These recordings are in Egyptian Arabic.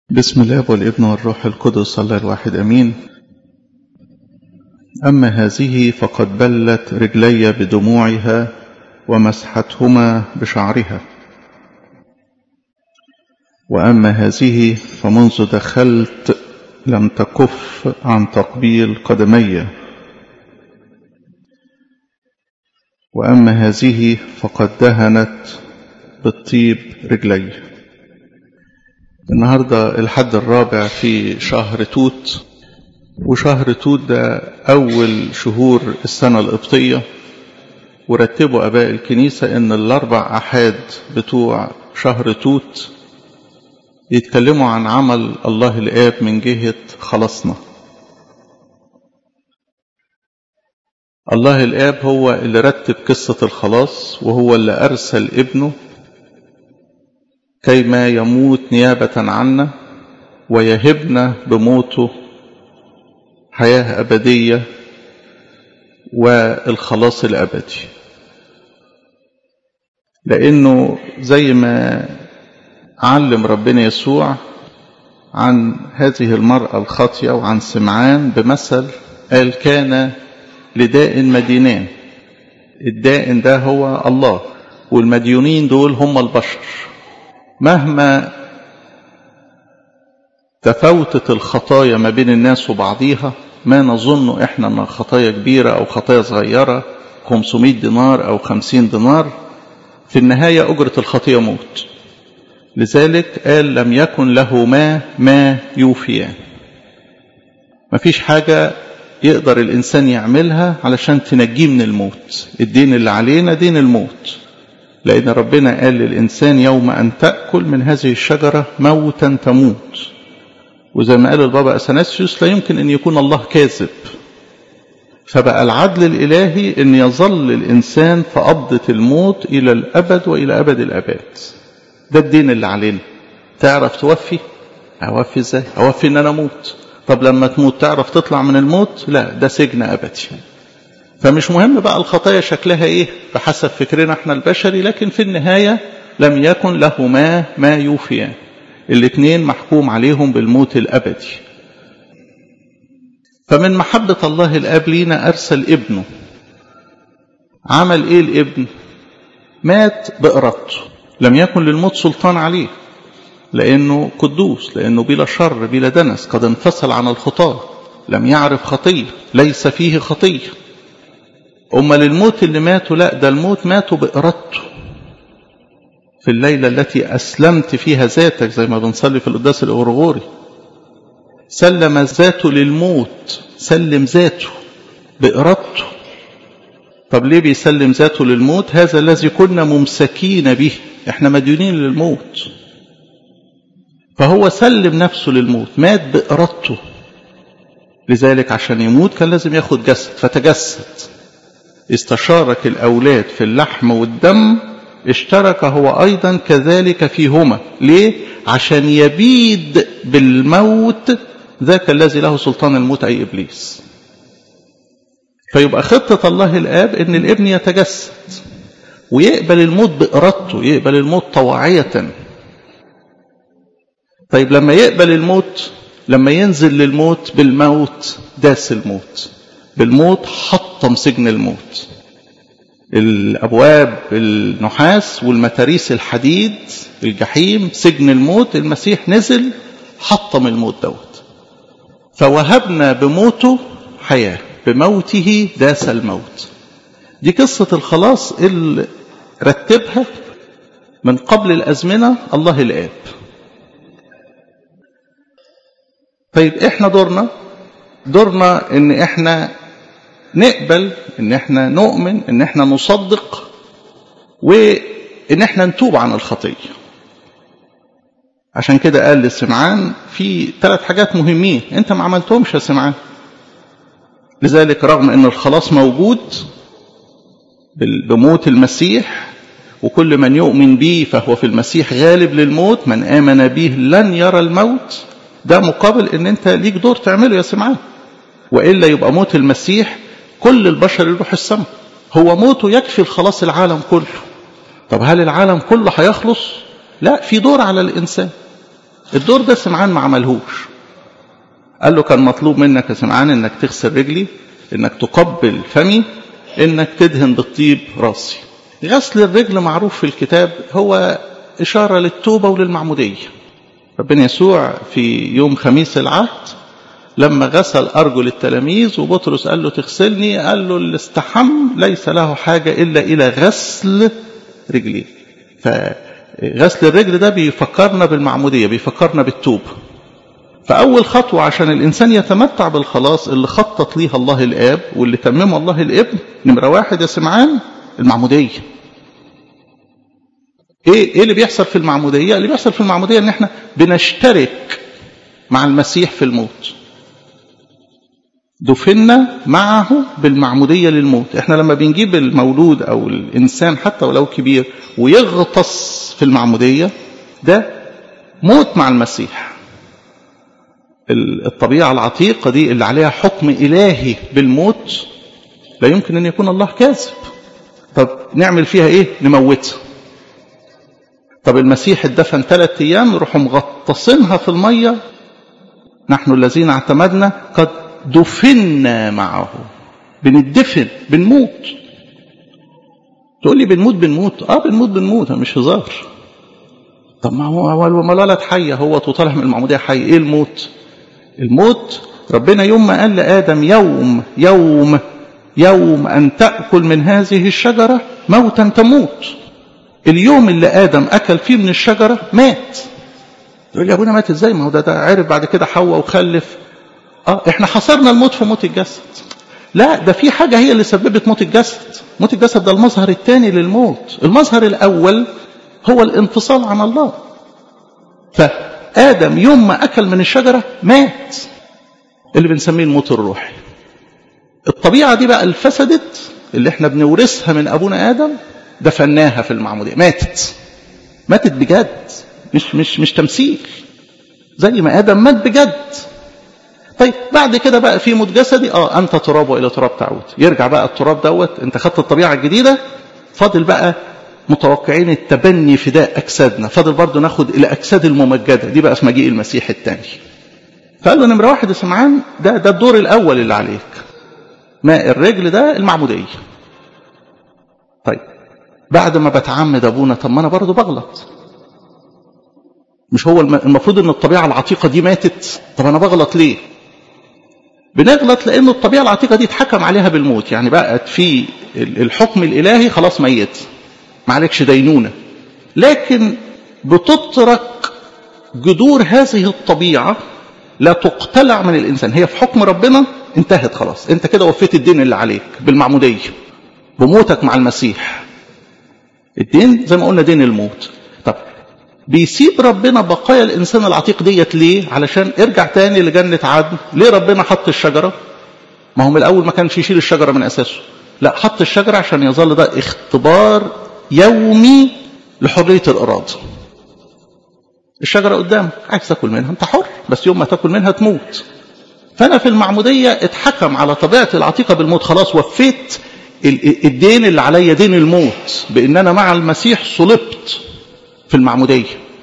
بسم الله والابن والروح القدس الله الواحد امين اما هذه فقد بلت رجلي بدموعها ومسحتهما بشعرها واما هذه فمنذ دخلت لم تكف عن تقبيل قدمي واما هذه فقد دهنت بالطيب رجلي النهاردة الحد الرابع في شهر توت وشهر توت ده أول شهور السنة القبطية ورتبوا أباء الكنيسة إن الأربع أحاد بتوع شهر توت يتكلموا عن عمل الله الآب من جهة خلاصنا الله الآب هو اللي رتب قصة الخلاص وهو اللي أرسل ابنه كيما يموت نيابة عنا ويهبنا بموته حياة أبدية والخلاص الأبدي لأنه زي ما علم ربنا يسوع عن هذه المرأة الخاطية وعن سمعان بمثل قال كان لداء مدينان الدائن ده هو الله والمديونين دول هم البشر مهما تفاوتت الخطايا ما بين الناس وبعضيها ما نظن احنا انها خطايا كبيرة او خطايا صغيرة 500 دينار او 50 دينار في النهاية اجرة الخطية موت لذلك قال لم يكن له ما ما يوفيان مفيش حاجة يقدر الإنسان يعملها علشان تنجيه من الموت الدين اللي علينا دين الموت لأن ربنا قال للإنسان يوم أن تأكل من هذه الشجرة موتا تموت وزي ما قال البابا أثناسيوس لا يمكن أن يكون الله كاذب فبقى العدل الإلهي أن يظل الإنسان في قبضة الموت إلى الأبد وإلى أبد الأبد ده الدين اللي علينا تعرف توفي أوفي إزاي أوفي أن أنا أموت طب لما تموت تعرف تطلع من الموت لا ده سجن أبدي فمش مهم بقى الخطايا شكلها ايه بحسب فكرنا احنا البشري لكن في النهاية لم يكن له ما ما يوفيان الاثنين محكوم عليهم بالموت الابدي فمن محبة الله الاب لينا ارسل ابنه عمل ايه الابن مات بارادته لم يكن للموت سلطان عليه لانه قدوس لانه بلا شر بلا دنس قد انفصل عن الخطاه لم يعرف خطيه ليس فيه خطيه أمال الموت اللي ماتوا لا ده الموت ماتوا بإرادته في الليلة التي أسلمت فيها ذاتك زي ما بنصلي في القداس الأورغوري سلم ذاته للموت سلم ذاته بإرادته طب ليه بيسلم ذاته للموت هذا الذي كنا ممسكين به احنا مديونين للموت فهو سلم نفسه للموت مات بإرادته لذلك عشان يموت كان لازم ياخد جسد فتجسد استشارك الأولاد في اللحم والدم اشترك هو أيضا كذلك فيهما ليه؟ عشان يبيد بالموت ذاك الذي له سلطان الموت أي إبليس فيبقى خطة الله الآب أن الابن يتجسد ويقبل الموت بإرادته يقبل الموت طواعية طيب لما يقبل الموت لما ينزل للموت بالموت داس الموت بالموت حطم سجن الموت الأبواب النحاس والمتاريس الحديد الجحيم سجن الموت المسيح نزل حطم الموت دوت فوهبنا بموته حياة بموته داس الموت دي قصة الخلاص اللي رتبها من قبل الأزمنة الله الآب طيب احنا دورنا دورنا ان احنا نقبل ان احنا نؤمن ان احنا نصدق وان احنا نتوب عن الخطيه عشان كده قال لسمعان في ثلاث حاجات مهمين انت ما عملتهمش يا سمعان لذلك رغم ان الخلاص موجود بموت المسيح وكل من يؤمن به فهو في المسيح غالب للموت من امن به لن يرى الموت ده مقابل ان انت ليك دور تعمله يا سمعان والا يبقى موت المسيح كل البشر يروح السماء هو موته يكفي الخلاص العالم كله طب هل العالم كله هيخلص لا في دور على الانسان الدور ده سمعان ما عملهوش قال له كان مطلوب منك يا سمعان انك تغسل رجلي انك تقبل فمي انك تدهن بالطيب راسي غسل الرجل معروف في الكتاب هو إشارة للتوبة وللمعمودية ربنا يسوع في يوم خميس العهد لما غسل أرجل التلاميذ وبطرس قال له تغسلني قال له اللي استحم ليس له حاجة إلا إلى غسل رجليه فغسل الرجل ده بيفكرنا بالمعمودية بيفكرنا بالتوبة فأول خطوة عشان الإنسان يتمتع بالخلاص اللي خطط ليها الله الآب واللي تممه الله الابن نمرة واحد يا سمعان المعمودية ايه ايه اللي بيحصل في المعموديه اللي بيحصل في المعموديه ان احنا بنشترك مع المسيح في الموت دفنا معه بالمعموديه للموت احنا لما بنجيب المولود او الانسان حتى ولو كبير ويغطس في المعموديه ده موت مع المسيح الطبيعه العتيقه دي اللي عليها حكم الهي بالموت لا يمكن ان يكون الله كاذب طب نعمل فيها ايه نموتها طب المسيح اتدفن ثلاث ايام نروحوا مغطسينها في الميه نحن الذين اعتمدنا قد دفنا معه بندفن بنموت تقول لي بنموت بنموت اه بنموت بنموت مش هزار طب ما هو ما الولد حي هو طالع من المعموديه حي ايه الموت الموت ربنا يوم ما قال لادم يوم يوم يوم ان تاكل من هذه الشجره موتا تموت اليوم اللي ادم اكل فيه من الشجره مات يقول لي ابونا مات ازاي ما هو ده, ده عرف بعد كده حواء وخلف اه احنا حصرنا الموت في موت الجسد لا ده في حاجه هي اللي سببت موت الجسد موت الجسد ده المظهر الثاني للموت المظهر الاول هو الانفصال عن الله فادم يوم ما اكل من الشجره مات اللي بنسميه الموت الروحي الطبيعه دي بقى الفسدت اللي احنا بنورثها من ابونا ادم دفناها في المعمودية ماتت ماتت بجد مش مش مش تمثيل زي ما ادم مات بجد طيب بعد كده بقى في موت جسدي اه انت تراب والى تراب تعود يرجع بقى التراب دوت انت خدت الطبيعه الجديده فاضل بقى متوقعين التبني فداء اجسادنا فاضل برضه ناخد الاجساد الممجده دي بقى في مجيء المسيح الثاني فقال له نمره واحد يا سمعان ده ده الدور الاول اللي عليك ماء الرجل ده المعموديه طيب بعد ما بتعمد ابونا طب ما انا برضه بغلط مش هو المفروض ان الطبيعه العتيقه دي ماتت طب انا بغلط ليه بنغلط لان الطبيعه العتيقه دي اتحكم عليها بالموت يعني بقت في الحكم الالهي خلاص ميت ما عليكش دينونه لكن بتترك جذور هذه الطبيعه لا تقتلع من الانسان هي في حكم ربنا انتهت خلاص انت كده وفيت الدين اللي عليك بالمعموديه بموتك مع المسيح الدين زي ما قلنا دين الموت طب بيسيب ربنا بقايا الانسان العتيق ديت ليه علشان ارجع تاني لجنه عدن ليه ربنا حط الشجره ما هو من الاول ما كانش يشيل الشجره من اساسه لا حط الشجره عشان يظل ده اختبار يومي لحريه الاراده الشجره قدامك عايز تاكل منها انت حر بس يوم ما تاكل منها تموت فانا في المعموديه اتحكم على طبيعتي العتيقه بالموت خلاص وفيت الدين اللي عليا دين الموت بان انا مع المسيح صلبت في المعموديه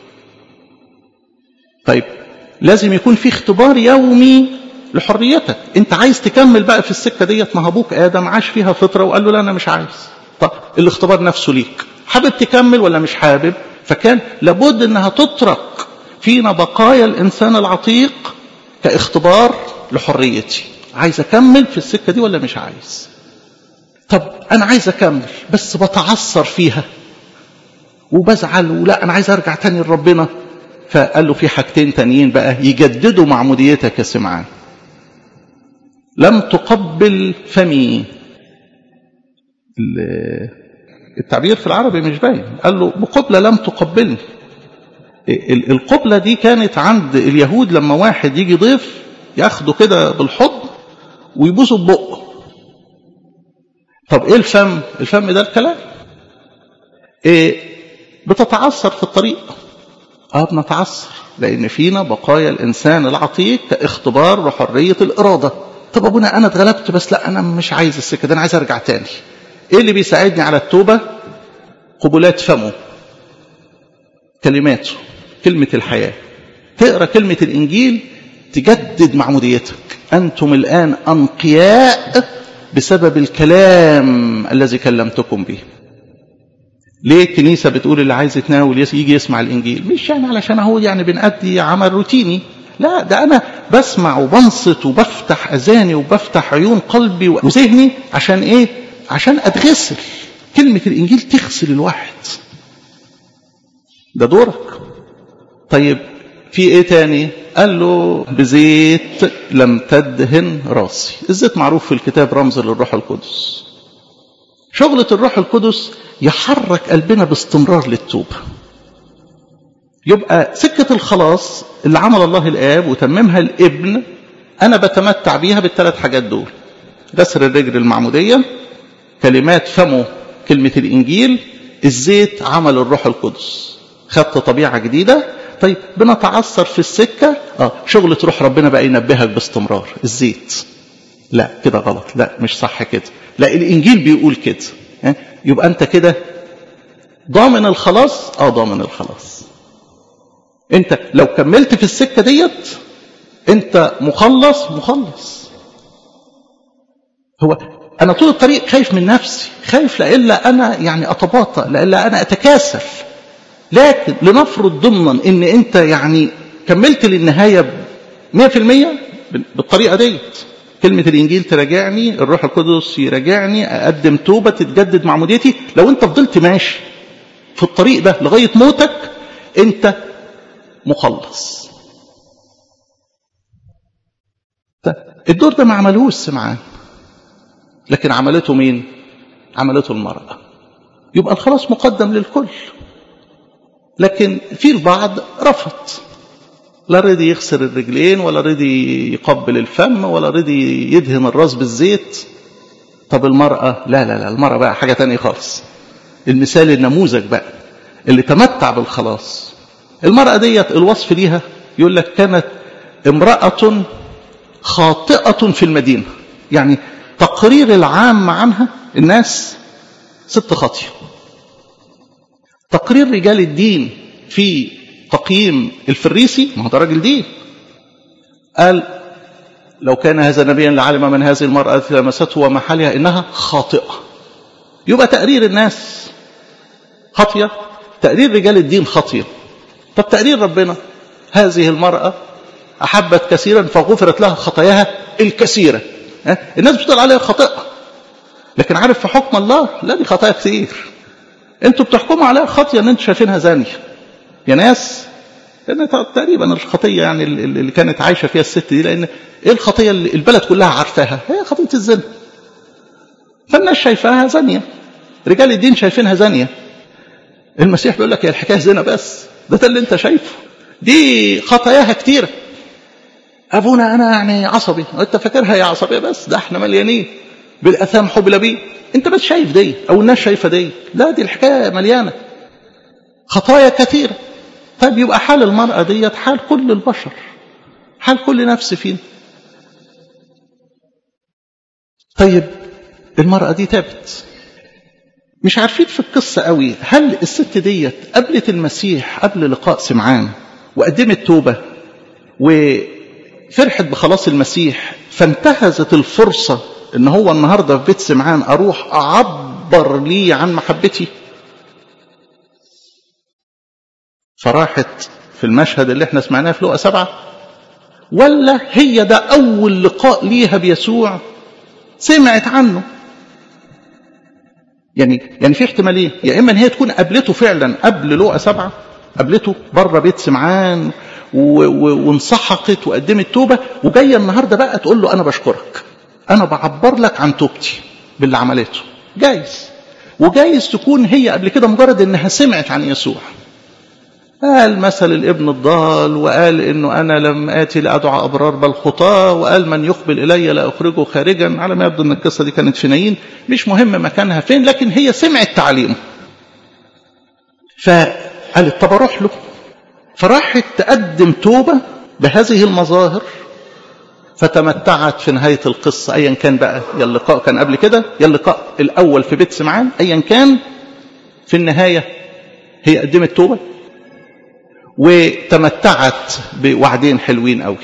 طيب لازم يكون في اختبار يومي لحريتك انت عايز تكمل بقى في السكه ديت ما ابوك ادم عاش فيها فتره وقال له لا انا مش عايز طب الاختبار نفسه ليك حابب تكمل ولا مش حابب فكان لابد انها تترك فينا بقايا الانسان العتيق كاختبار لحريتي عايز اكمل في السكه دي ولا مش عايز طب انا عايز اكمل بس بتعثر فيها وبزعل ولا انا عايز ارجع تاني لربنا فقال له في حاجتين تانيين بقى يجددوا معموديتك يا سمعان لم تقبل فمي التعبير في العربي مش باين قال له بقبلة لم تقبلني القبلة دي كانت عند اليهود لما واحد يجي ضيف ياخده كده بالحضن ويبوسه ببقه طب ايه الفم الفم ده الكلام إيه بتتعثر في الطريق اه بنتعثر لان فينا بقايا الانسان العتيق كاختبار لحريه الاراده طب ابونا انا اتغلبت بس لا انا مش عايز السكه ده انا عايز ارجع تاني ايه اللي بيساعدني على التوبه قبلات فمه كلماته كلمه الحياه تقرا كلمه الانجيل تجدد معموديتك انتم الان انقياء بسبب الكلام الذي كلمتكم به ليه الكنيسة بتقول اللي عايز يتناول يجي يسمع الإنجيل مش يعني علشان هو يعني بنأدي عمل روتيني لا ده أنا بسمع وبنصت وبفتح أذاني وبفتح عيون قلبي وذهني عشان إيه عشان أتغسل كلمة الإنجيل تغسل الواحد ده دورك طيب في إيه تاني قال له بزيت لم تدهن راسي الزيت معروف في الكتاب رمز للروح القدس شغلة الروح القدس يحرك قلبنا باستمرار للتوبة يبقى سكة الخلاص اللي عمل الله الآب وتممها الابن أنا بتمتع بيها بالثلاث حاجات دول غسل الرجل المعمودية كلمات فمه كلمة الإنجيل الزيت عمل الروح القدس خدت طبيعة جديدة طيب بنتعثر في السكة آه شغلة روح ربنا بقى ينبهك باستمرار الزيت لا كده غلط لا مش صح كده لا الإنجيل بيقول كده يبقى أنت كده ضامن الخلاص اه ضامن الخلاص انت لو كملت في السكة ديت انت مخلص مخلص هو انا طول الطريق خايف من نفسي خايف لإلا انا يعني اتباطأ لإلا انا اتكاسل لكن لنفرض ضمنا ان انت يعني كملت للنهاية 100% بالطريقة ديت كلمة الإنجيل تراجعني الروح القدس يراجعني أقدم توبة تتجدد معموديتي لو أنت فضلت ماشي في الطريق ده لغاية موتك أنت مخلص الدور ده ما عملهوش سمعان لكن عملته مين عملته المرأة يبقى الخلاص مقدم للكل لكن في البعض رفض لا رضي يغسل الرجلين ولا رضي يقبل الفم ولا رضي يدهن الراس بالزيت طب المرأة لا لا لا المرأة بقى حاجة تانية خالص المثال النموذج بقى اللي تمتع بالخلاص المرأة ديت الوصف ليها يقول لك كانت امرأة خاطئة في المدينة يعني تقرير العام عنها الناس ست خاطئة تقرير رجال الدين في تقييم الفريسي ما هو ده راجل دين قال لو كان هذا نبيا لعلم من هذه المرأة لمسته ومحلها إنها خاطئة يبقى تقرير الناس خطية تقرير رجال الدين خطية طب تقرير ربنا هذه المرأة أحبت كثيرا فغفرت لها خطاياها الكثيرة الناس بتقول عليها خاطئة لكن عارف في حكم الله لا دي خطايا كتير انتوا بتحكموا عليها خطية ان انتوا شايفينها زانية يا ناس لان تقريبا الخطيه يعني اللي كانت عايشه فيها الست دي لان ايه الخطيه اللي البلد كلها عارفاها هي خطيه الزنا فالناس شايفاها زانيه رجال الدين شايفينها زانيه المسيح بيقول لك هي الحكايه زنا بس ده ده اللي انت شايفه دي خطاياها كتيره ابونا انا يعني عصبي انت فاكرها هي عصبيه بس ده احنا مليانين بالاثام حبل بيه انت بس شايف دي او الناس شايفه دي لا دي الحكايه مليانه خطايا كثيره طيب يبقى حال المرأة ديت حال كل البشر حال كل نفس فينا طيب المرأة دي تابت مش عارفين في القصة قوي هل الست ديت قبلت المسيح قبل لقاء سمعان وقدمت توبة وفرحت بخلاص المسيح فانتهزت الفرصة ان هو النهاردة في بيت سمعان اروح اعبر لي عن محبتي فراحت في المشهد اللي احنا سمعناه في لقا سبعة ولا هي ده أول لقاء ليها بيسوع سمعت عنه يعني يعني في احتمالين يا إما إن هي تكون قابلته فعلا قبل لقا سبعة قابلته بره بيت سمعان وانسحقت وقدمت توبة وجاية النهاردة بقى تقول له أنا بشكرك أنا بعبر لك عن توبتي باللي عملته جايز وجايز تكون هي قبل كده مجرد إنها سمعت عن يسوع قال مثل الابن الضال وقال انه انا لم اتي لادعى ابرار بل خطاه وقال من يقبل الي لا اخرجه خارجا على ما يبدو ان القصه دي كانت في نايين مش مهم مكانها فين لكن هي سمعت تعليمه فقالت طب اروح له فراحت تقدم توبه بهذه المظاهر فتمتعت في نهايه القصه ايا كان بقى يا اللقاء كان قبل كده يا اللقاء الاول في بيت سمعان ايا كان في النهايه هي قدمت توبه وتمتعت بوعدين حلوين قوي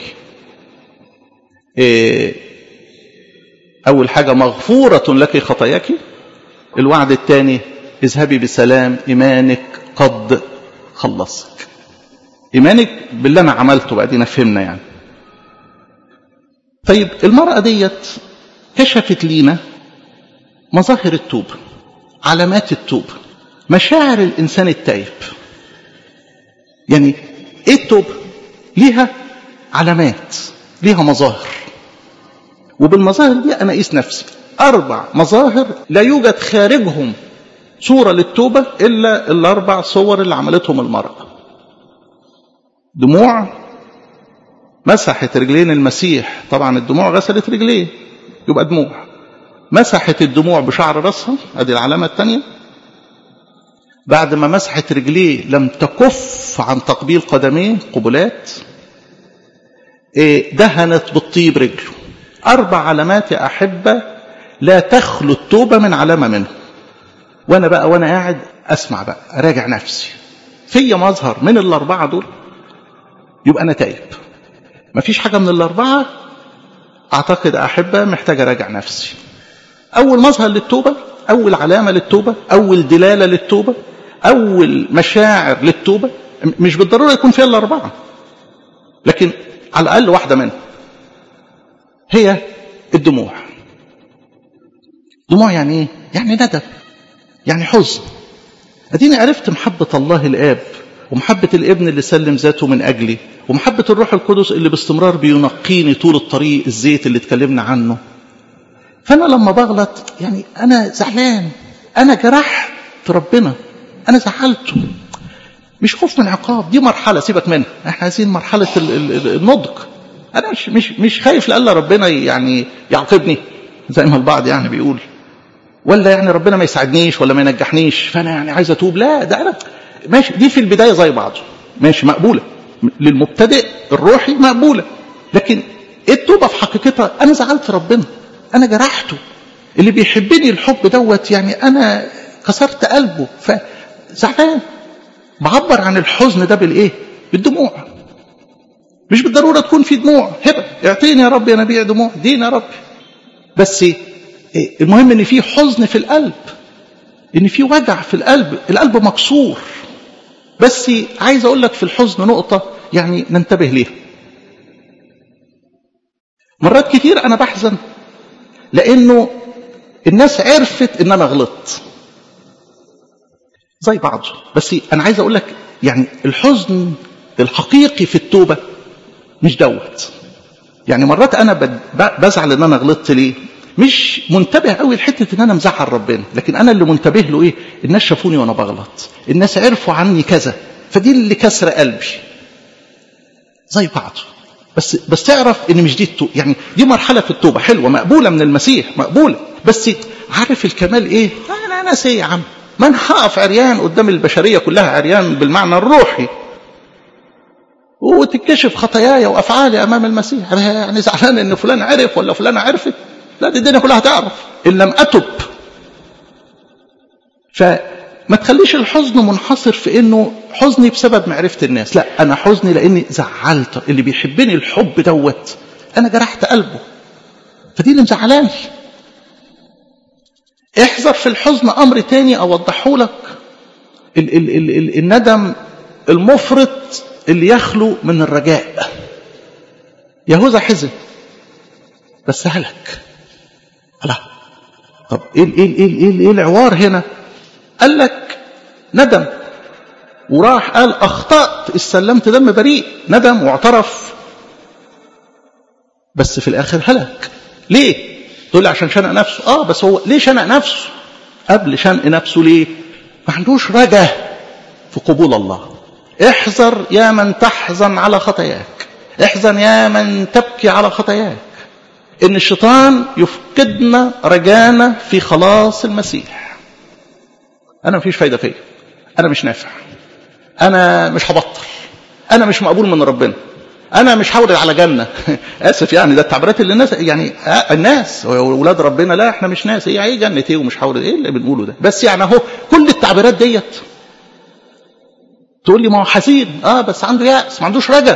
إيه أول حاجة مغفورة لك خطاياك الوعد الثاني اذهبي بسلام إيمانك قد خلصك إيمانك باللي أنا عملته بقى دينا فهمنا يعني طيب المرأة ديت كشفت لينا مظاهر التوبة علامات التوبة مشاعر الإنسان التائب يعني إيه التوبة ليها علامات ليها مظاهر وبالمظاهر دي أنا أقيس نفسي أربع مظاهر لا يوجد خارجهم صورة للتوبة إلا الأربع صور اللي عملتهم المرأة دموع مسحت رجلين المسيح طبعا الدموع غسلت رجليه يبقى دموع مسحت الدموع بشعر راسها ادي العلامة الثانية بعد ما مسحت رجليه لم تكف عن تقبيل قدميه قبلات دهنت بالطيب رجله أربع علامات يا أحبة لا تخلو التوبة من علامة منهم وأنا بقى وأنا قاعد أسمع بقى أراجع نفسي في مظهر من الأربعة دول يبقى أنا تايب مفيش حاجة من الأربعة أعتقد أحبة محتاج أراجع نفسي أول مظهر للتوبة أول علامة للتوبة أول دلالة للتوبة أول مشاعر للتوبة مش بالضرورة يكون فيها الأربعة لكن على الأقل واحدة منهم هي الدموع دموع يعني ايه يعني ندم يعني حزن اديني عرفت محبة الله الآب ومحبة الابن اللي سلم ذاته من أجلي ومحبة الروح القدس اللي باستمرار بينقيني طول الطريق الزيت اللي اتكلمنا عنه فأنا لما بغلط يعني أنا زعلان أنا جرحت ربنا أنا زعلته مش خوف من عقاب دي مرحلة سيبك منها احنا عايزين مرحلة النضج أنا مش مش مش خايف لألا ربنا يعني يعاقبني زي ما البعض يعني بيقول ولا يعني ربنا ما يساعدنيش ولا ما ينجحنيش فأنا يعني عايز أتوب لا ده أنا ماشي دي في البداية زي بعضه ماشي مقبولة للمبتدئ الروحي مقبولة لكن التوبة في حقيقتها أنا زعلت ربنا أنا جرحته اللي بيحبني الحب دوت يعني أنا كسرت قلبه فزعلان بعبر عن الحزن ده بالإيه؟ بالدموع مش بالضرورة تكون في دموع هبة اعطيني يا رب يا نبيع دموع دين يا رب بس المهم ان في حزن في القلب ان في وجع في القلب القلب مكسور بس عايز اقول لك في الحزن نقطة يعني ننتبه ليها مرات كتير انا بحزن لانه الناس عرفت ان انا غلطت زي بعض بس انا عايز اقول لك يعني الحزن الحقيقي في التوبة مش دوت يعني مرات انا بزعل ان انا غلطت ليه مش منتبه قوي لحته ان انا مزعل ربنا لكن انا اللي منتبه له ايه الناس شافوني وانا بغلط الناس عرفوا عني كذا فدي اللي كسر قلبي زي بعض بس بس تعرف ان مش دي التوبه يعني دي مرحله في التوبه حلوه مقبوله من المسيح مقبوله بس عارف الكمال ايه انا ناس ايه يا عم ما انا هقف عريان قدام البشريه كلها عريان بالمعنى الروحي وتكشف خطاياي وافعالي امام المسيح انا يعني زعلان ان فلان عرف ولا فلانه عرفت لا دي الدنيا كلها تعرف ان لم اتب فما تخليش الحزن منحصر في انه حزني بسبب معرفه الناس لا انا حزني لاني زعلت اللي بيحبني الحب دوت انا جرحت قلبه فدي اللي مزعلاني احذر في الحزن امر تاني اوضحه لك ال ال ال ال الندم المفرط اللي يخلو من الرجاء يهوذا حزن بس هلك لا طب ايه ايه ايه ايه, إيه العوار هنا قال لك ندم وراح قال اخطات استلمت دم بريء ندم واعترف بس في الاخر هلك ليه تقول لي عشان شنق نفسه اه بس هو ليه شنق نفسه قبل شنق نفسه ليه ما عندوش رجا في قبول الله احذر يا من تحزن على خطاياك احزن يا من تبكي على خطاياك ان الشيطان يفقدنا رجانا في خلاص المسيح انا مفيش فايده فيا انا مش نافع انا مش هبطل انا مش مقبول من ربنا انا مش هورد على جنه اسف يعني ده التعبيرات اللي الناس يعني الناس ولاد ربنا لا احنا مش ناس هي ايه جنه ايه ومش هورد ايه اللي بنقوله ده بس يعني اهو كل التعبيرات ديت تقول لي ما هو حزين اه بس عنده يأس ما عندوش رجا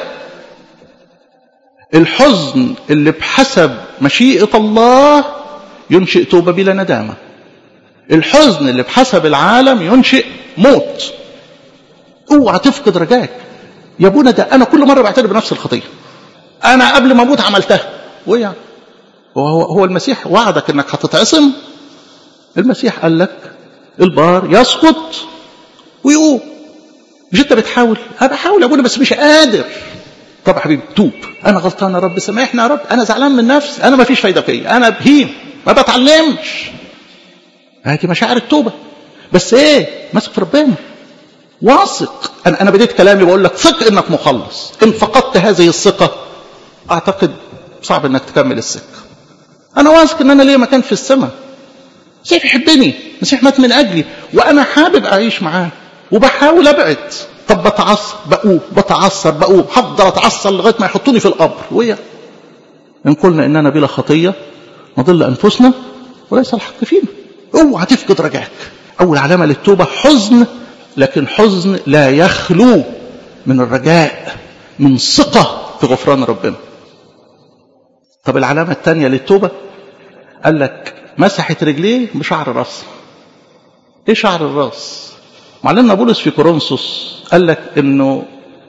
الحزن اللي بحسب مشيئة الله ينشئ توبة بلا ندامة الحزن اللي بحسب العالم ينشئ موت اوعى تفقد رجاك يا ابونا ده انا كل مره بعترف بنفس الخطيه انا قبل ما اموت عملتها وايه يعني هو هو المسيح وعدك انك هتتعصم المسيح قال لك البار يسقط ويقوم مش انت بتحاول انا بحاول يا ابونا بس مش قادر طب يا حبيبي توب انا غلطان يا رب سامحني يا رب انا زعلان من نفسي انا ما فيش فايده فيا انا بهيم ما بتعلمش هذه مشاعر التوبه بس ايه ماسك في ربنا واثق انا انا بديت كلامي بقول لك ثق انك مخلص ان فقدت هذه الثقه اعتقد صعب انك تكمل السكه انا واثق ان انا ليا مكان في السماء المسيح يحبني المسيح مات من اجلي وانا حابب اعيش معاه وبحاول ابعد طب بتعصب بقوم بتعصب بقوم هفضل اتعصب لغايه ما يحطوني في القبر ويا ان قلنا اننا بلا خطيه نضل انفسنا وليس الحق فينا اوعى تفقد رجاك اول علامه للتوبه حزن لكن حزن لا يخلو من الرجاء من ثقه في غفران ربنا طب العلامه الثانيه للتوبه قال لك مسحت رجليه بشعر راسه ايه شعر الراس معلمنا بولس في كورنثوس قال لك انه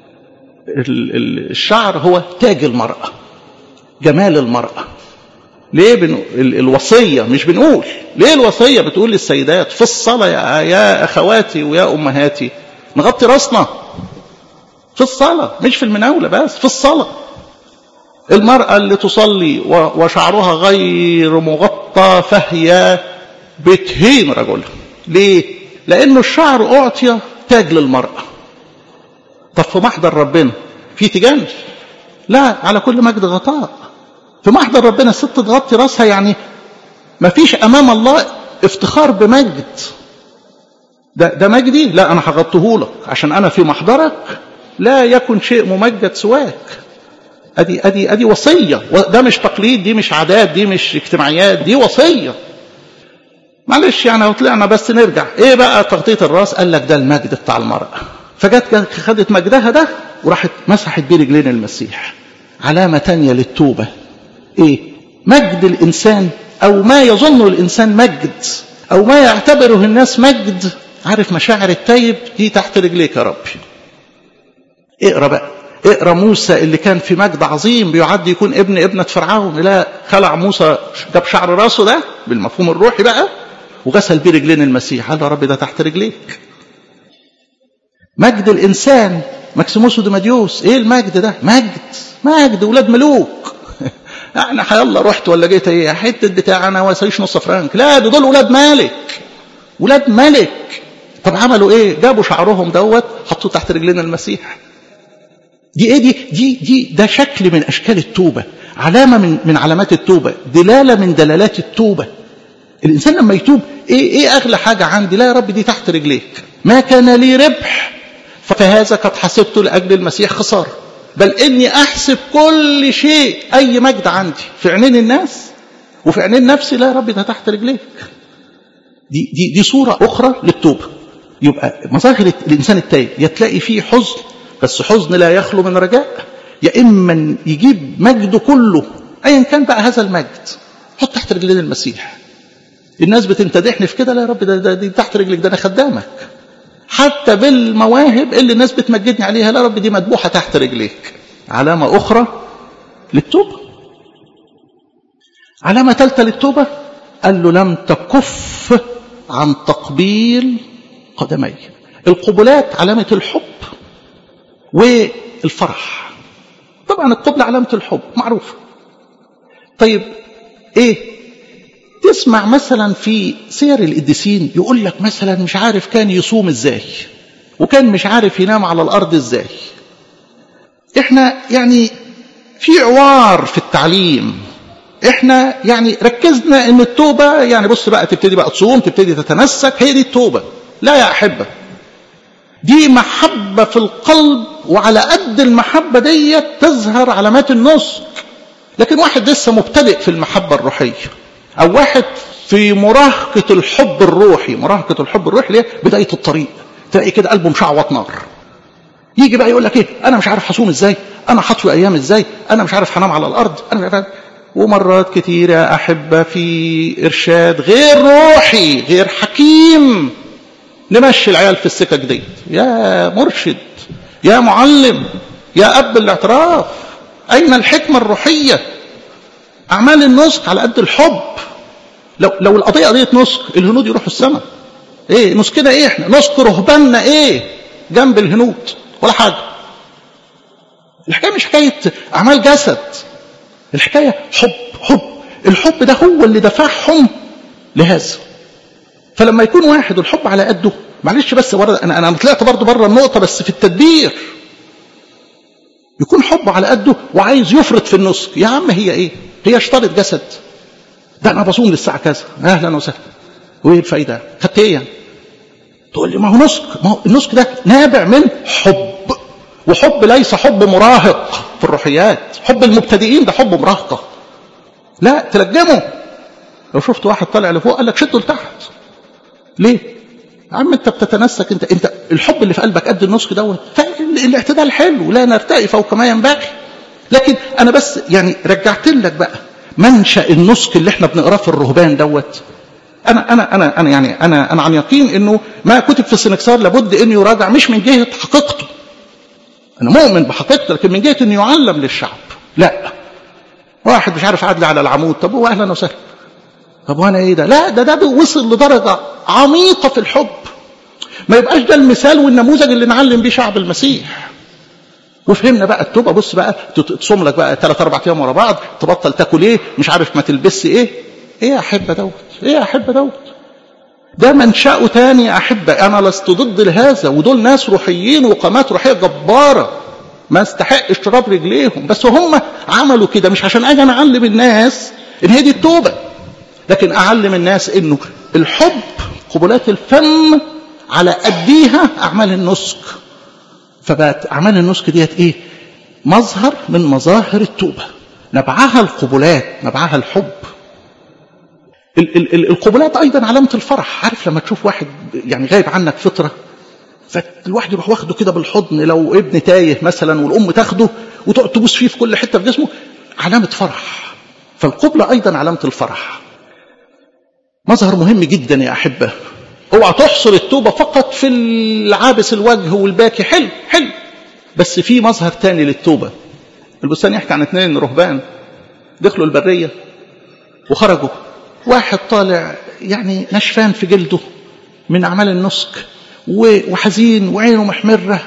الشعر هو تاج المرأة جمال المرأة ليه بنو... الوصية مش بنقول ليه الوصية بتقول للسيدات في الصلاة يا, يا أخواتي ويا أمهاتي نغطي راسنا في الصلاة مش في المناولة بس في الصلاة المرأة اللي تصلي وشعرها غير مغطى فهي بتهين رجلها ليه لأنه الشعر أعطي تاج للمرأة طب في محضر ربنا في تيجان لا على كل مجد غطاء في محضر ربنا الست تغطي راسها يعني ما فيش أمام الله افتخار بمجد ده, ده مجدي لا أنا هغطيه لك عشان أنا في محضرك لا يكن شيء ممجد سواك ادي ادي ادي وصيه ده مش تقليد دي مش عادات دي مش اجتماعيات دي وصيه معلش يعني طلعنا بس نرجع ايه بقى تغطيه الراس قال لك ده المجد بتاع المراه فجت خدت مجدها ده وراحت مسحت بيه رجلين المسيح علامه تانية للتوبه ايه مجد الانسان او ما يظنه الانسان مجد او ما يعتبره الناس مجد عارف مشاعر التايب دي تحت رجليك يا ربي اقرا بقى اقرا موسى اللي كان في مجد عظيم بيعد يكون ابن ابنة فرعون لا خلع موسى جاب شعر راسه ده بالمفهوم الروحي بقى وغسل بيه رجلين المسيح قال يا رب ده تحت رجليك مجد الانسان ماكسيموس وديماديوس ايه المجد ده مجد مجد ولاد ملوك انا حيالله رحت ولا جيت ايه حته بتاع انا واسيش نص فرنك لا ده دول ولاد ملك ولاد ملك طب عملوا ايه جابوا شعرهم دوت حطوه تحت رجلين المسيح دي ايه دي دي دي ده شكل من اشكال التوبه علامه من من علامات التوبه دلاله من دلالات التوبه الانسان لما يتوب ايه ايه اغلى حاجه عندي لا يا رب دي تحت رجليك ما كان لي ربح فهذا قد حسبته لاجل المسيح خساره بل اني احسب كل شيء اي مجد عندي في عينين الناس وفي عينين نفسي لا يا رب ده تحت رجليك دي دي دي صوره اخرى للتوبه يبقى مظاهر الانسان التايب يا تلاقي فيه حزن بس حزن لا يخلو من رجاء يا اما يجيب مجده كله ايا كان بقى هذا المجد حط تحت رجلين المسيح الناس بتمتدحني في كده لا يا رب ده, ده دي تحت رجلك ده انا خدامك حتى بالمواهب اللي الناس بتمجدني عليها لا رب دي مذبوحه تحت رجليك علامه اخرى للتوبه علامه ثالثه للتوبه قال له لم تكف عن تقبيل قدمي القبلات علامه الحب والفرح طبعا القبلة علامة الحب معروفة طيب ايه تسمع مثلا في سير القديسين يقول لك مثلا مش عارف كان يصوم ازاي وكان مش عارف ينام على الارض ازاي احنا يعني في عوار في التعليم احنا يعني ركزنا ان التوبة يعني بص بقى تبتدي بقى تصوم تبتدي تتمسك هي دي التوبة لا يا احبه دي محبة في القلب وعلى قد المحبة دي تظهر علامات النسك لكن واحد لسه مبتدئ في المحبة الروحية أو واحد في مراهقة الحب الروحي مراهقة الحب الروحي اللي هي بداية الطريق تلاقي كده قلبه مشعوط نار يجي بقى يقول لك ايه انا مش عارف هصوم ازاي انا هطوي ايام ازاي انا مش عارف هنام على الارض انا مش عارف ومرات كتير يا احبه في ارشاد غير روحي غير حكيم نمشي العيال في السكك دي يا مرشد يا معلم يا اب الاعتراف اين الحكمه الروحيه اعمال النسك على قد الحب لو لو القضيه قضيه نسك الهنود يروحوا السماء ايه نسكنا ايه احنا نسك رهباننا ايه جنب الهنود ولا حاجه الحكايه مش حكايه اعمال جسد الحكايه حب حب الحب ده هو اللي دفعهم لهذا فلما يكون واحد والحب على قده معلش بس برضه انا انا طلعت برضه بره النقطه بس في التدبير يكون حبه على قده وعايز يفرط في النسك يا عم هي ايه هي اشترط جسد ده انا بصوم للساعه كذا اهلا وسهلا وايه الفايده خدت ايه يعني تقول لي ما هو نسك ما هو النسك ده نابع من حب وحب ليس حب مراهق في الروحيات حب المبتدئين ده حب مراهقه لا تلجمه لو شفت واحد طالع لفوق قال لك شده لتحت ليه يا عم انت بتتنسك انت انت الحب اللي في قلبك قد النسك دوت الاعتدال حلو لا نرتقي فوق ما ينبغي لكن انا بس يعني رجعت لك بقى منشا النسك اللي احنا بنقراه في الرهبان دوت انا انا انا انا يعني انا انا عن يقين انه ما كتب في السنكسار لابد انه يراجع مش من جهه حقيقته انا مؤمن بحقيقته لكن من جهه انه يعلم للشعب لا واحد مش عارف عدل على العمود طب هو اهلا وسهلا طب وانا ايه ده لا ده ده وصل لدرجه عميقه في الحب ما يبقاش ده المثال والنموذج اللي نعلم بيه شعب المسيح وفهمنا بقى التوبه بص بقى تصوم لك بقى ثلاث اربع ايام ورا بعض تبطل تاكل ايه مش عارف ما تلبس ايه ايه يا احبه دوت ايه يا احبه دوت ده منشأه تاني يا أحبة أنا لست ضد هذا ودول ناس روحيين وقامات روحية جبارة ما استحقش تراب رجليهم بس هم عملوا كده مش عشان أجي أنا أعلم الناس إن هي دي التوبة لكن أعلم الناس إنه الحب قبلات الفم على قديها أعمال النسك فبقت أعمال النسك ديت إيه مظهر من مظاهر التوبة نبعها القبلات نبعها الحب ال ال ال القبلات ايضا علامه الفرح عارف لما تشوف واحد يعني غايب عنك فتره فالواحد يروح واخده كده بالحضن لو ابن تايه مثلا والام تاخده وتقعد تبوس فيه في كل حته في جسمه علامه فرح فالقبله ايضا علامه الفرح مظهر مهم جدا يا احبه اوعى تحصر التوبه فقط في العابس الوجه والباكي حلو حلو بس في مظهر تاني للتوبه البستان يحكي عن اثنين رهبان دخلوا البريه وخرجوا واحد طالع يعني نشفان في جلده من أعمال النسك وحزين وعينه محمرة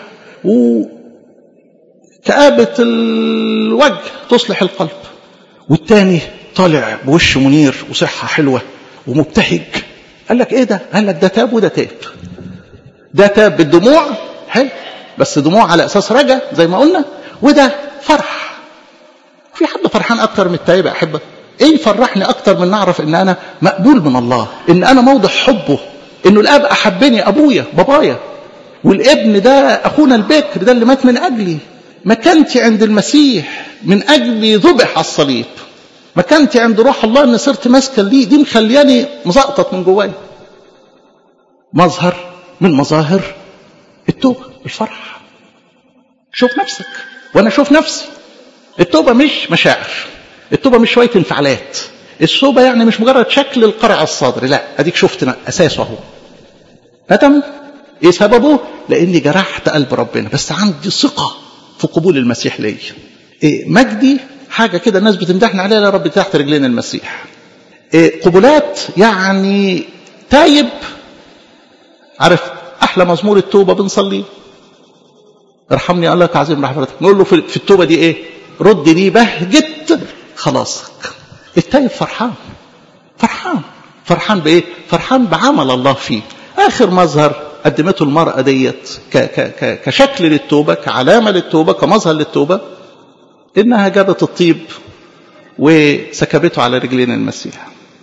وكآبة الوجه تصلح القلب والتاني طالع بوش منير وصحة حلوة ومبتهج قال لك ايه ده قال لك ده تاب وده تاب ده تاب بالدموع حلو بس دموع على اساس رجا زي ما قلنا وده فرح في حد فرحان اكتر من التايب يا احبه ايه يفرحني اكتر من نعرف ان انا مقبول من الله ان انا موضع حبه انه الاب احبني ابويا بابايا والابن ده اخونا البكر ده اللي مات من اجلي مكانتي عند المسيح من اجلي ذبح على الصليب مكانتي عند روح الله ان صرت ماسكه ليه دي مخلياني مزقطط من جوايا مظهر من مظاهر التوبه الفرح شوف نفسك وانا اشوف نفسي التوبه مش مشاعر التوبة مش شوية انفعالات التوبة يعني مش مجرد شكل القرع الصدر لا اديك شفت اساسه اهو ندم ايه سببه لاني جرحت قلب ربنا بس عندي ثقة في قبول المسيح ليا إيه مجدي حاجة كده الناس بتمدحني عليها يا رب تحت رجلين المسيح إيه قبولات يعني تايب عارف احلى مزمور التوبة بنصليه ارحمني الله عظيم رحمتك نقول له في التوبة دي ايه رد لي بهجة خلاصك التايب فرحان فرحان فرحان بايه فرحان بعمل الله فيه اخر مظهر قدمته المرأة ديت ك ك ك كشكل للتوبة كعلامة للتوبة كمظهر للتوبة انها جابت الطيب وسكبته على رجلين المسيح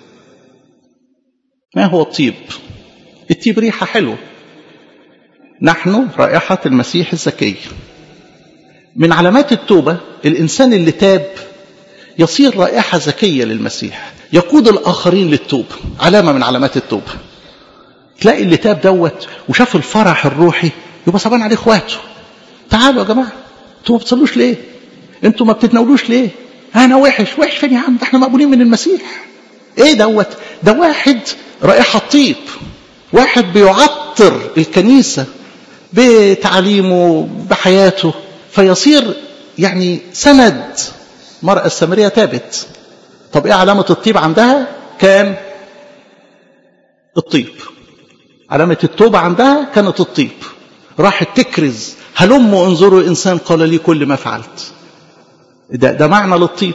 ما هو الطيب الطيب ريحة حلوة نحن رائحة المسيح الزكي من علامات التوبة الإنسان اللي تاب يصير رائحة زكية للمسيح يقود الآخرين للتوبة علامة من علامات التوبة تلاقي اللي تاب دوت وشاف الفرح الروحي يبقى صعبان عليه اخواته تعالوا يا جماعة انتوا ما بتصلوش ليه انتوا ما بتتناولوش ليه انا وحش وحش فين يا عم ده احنا مقبولين من المسيح ايه دوت ده واحد رائحة طيب واحد بيعطر الكنيسة بتعليمه بحياته فيصير يعني سند مرأة السامرية تابت طب ايه علامة الطيب عندها كان الطيب علامة التوبة عندها كانت الطيب راحت تكرز هلموا انظروا إنسان قال لي كل ما فعلت ده, ده معنى للطيب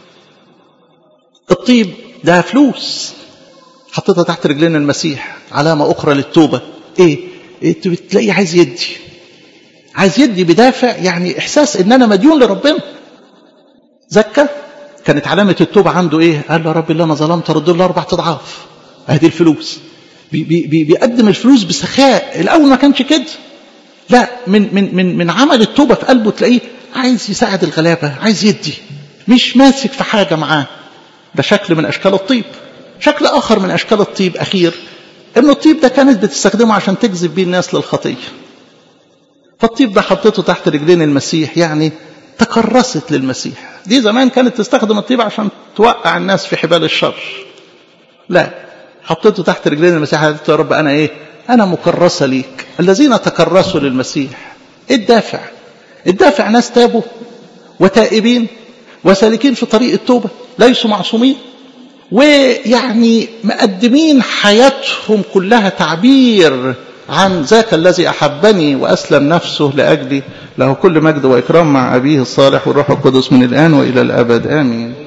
الطيب ده فلوس حطيتها تحت رجلين المسيح علامة أخرى للتوبة إيه؟ إيه بتلاقيه عايز يدي عايز يدي بدافع يعني إحساس إن أنا مديون لربنا زكى كانت علامة التوبة عنده إيه؟ قال له يا رب اللي أنا ظلمت رد له أربع أضعاف أهدي الفلوس بي بي بيقدم الفلوس بسخاء الأول ما كانش كده لا من من من من عمل التوبة في قلبه تلاقيه عايز يساعد الغلابة عايز يدي مش ماسك في حاجة معاه ده شكل من أشكال الطيب شكل آخر من أشكال الطيب أخير إن الطيب ده كانت بتستخدمه عشان تجذب بيه الناس للخطية فالطيب ده حطيته تحت رجلين المسيح يعني تكرست للمسيح دي زمان كانت تستخدم الطيب عشان توقع الناس في حبال الشر لا حطيته تحت رجلين المسيح قلت يا رب أنا إيه أنا مكرسة ليك الذين تكرسوا للمسيح إيه الدافع الدافع ناس تابوا وتائبين وسالكين في طريق التوبة ليسوا معصومين ويعني مقدمين حياتهم كلها تعبير عن ذاك الذي أحبني وأسلم نفسه لأجلي له كل مجد وإكرام مع أبيه الصالح والروح القدس من الآن وإلى الأبد آمين